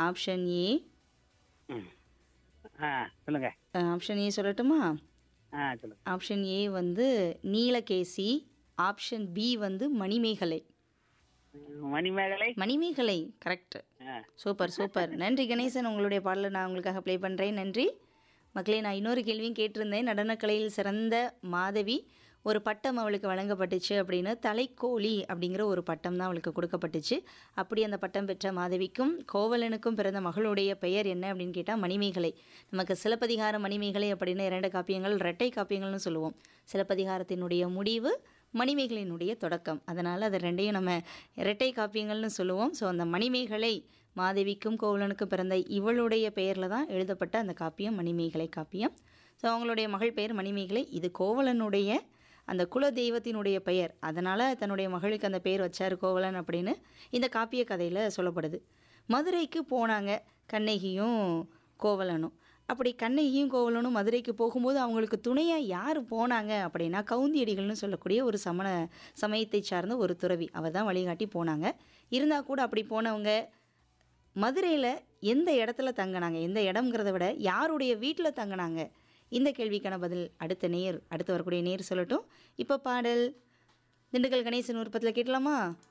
option A ம் ஆ சொல்லுங்க option A சொல்லட்டுமா ஆ சொல்லுங்க ஆப்ஷன் ஏ வந்து நீலகேசி ஆப்ஷன் பி வந்து மணிமேகலை மணிமேகலை மணிமேகலை கரெக்ட் ஆ சூப்பர் சூப்பர் நன்றி கணேசன் உங்களுடைய பாடலை நான் உங்களுக்காக ப்ளே பண்ணுறேன் நன்றி மக்களே நான் இன்னொரு கேள்வியும் கேட்டிருந்தேன் நடனக்கலையில் சிறந்த மாதவி ஒரு பட்டம் அவளுக்கு வழங்கப்பட்டுச்சு அப்படின்னு தலைக்கோழி அப்படிங்கிற ஒரு பட்டம் தான் அவளுக்கு கொடுக்கப்பட்டுச்சு அப்படி அந்த பட்டம் பெற்ற மாதவிக்கும் கோவலனுக்கும் பிறந்த மகளுடைய பெயர் என்ன அப்படின்னு கேட்டால் மணிமேகலை நமக்கு சிலப்பதிகார மணிமேகலை அப்படின்னு இரண்டு காப்பியங்கள் இரட்டை காப்பியங்கள்னு சொல்லுவோம் சிலப்பதிகாரத்தினுடைய முடிவு மணிமேகலையினுடைய தொடக்கம் அதனால் அது ரெண்டையும் நம்ம இரட்டை காப்பியங்கள்னு சொல்லுவோம் ஸோ அந்த மணிமேகலை மாதவிக்கும் கோவலனுக்கும் பிறந்த இவளுடைய பெயரில் தான் எழுதப்பட்ட அந்த காப்பியம் மணிமேகலை காப்பியம் ஸோ அவங்களுடைய மகள் பெயர் மணிமேகலை இது கோவலனுடைய அந்த குல தெய்வத்தினுடைய பெயர் அதனால் தன்னுடைய மகளுக்கு அந்த பெயர் வச்சார் கோவலன் அப்படின்னு இந்த காப்பிய கதையில் சொல்லப்படுது மதுரைக்கு போனாங்க கண்ணகியும் கோவலனும் அப்படி கண்ணகியும் கோவலனும் மதுரைக்கு போகும்போது அவங்களுக்கு துணையாக யார் போனாங்க அப்படின்னா கவுந்தியடிகள்னு சொல்லக்கூடிய ஒரு சமண சமயத்தை சார்ந்த ஒரு துறவி அவர் தான் வழிகாட்டி போனாங்க இருந்தால் கூட அப்படி போனவங்க மதுரையில் எந்த இடத்துல தங்கினாங்க எந்த இடம்ங்கிறத விட யாருடைய வீட்டில் தங்கினாங்க இந்த கேள்விக்கான பதில் அடுத்த நேர் அடுத்து வரக்கூடிய நேர் சொல்லட்டும் இப்போ பாடல் திண்டுக்கல் கணேசன் விருப்பத்தில் கேட்கலாமா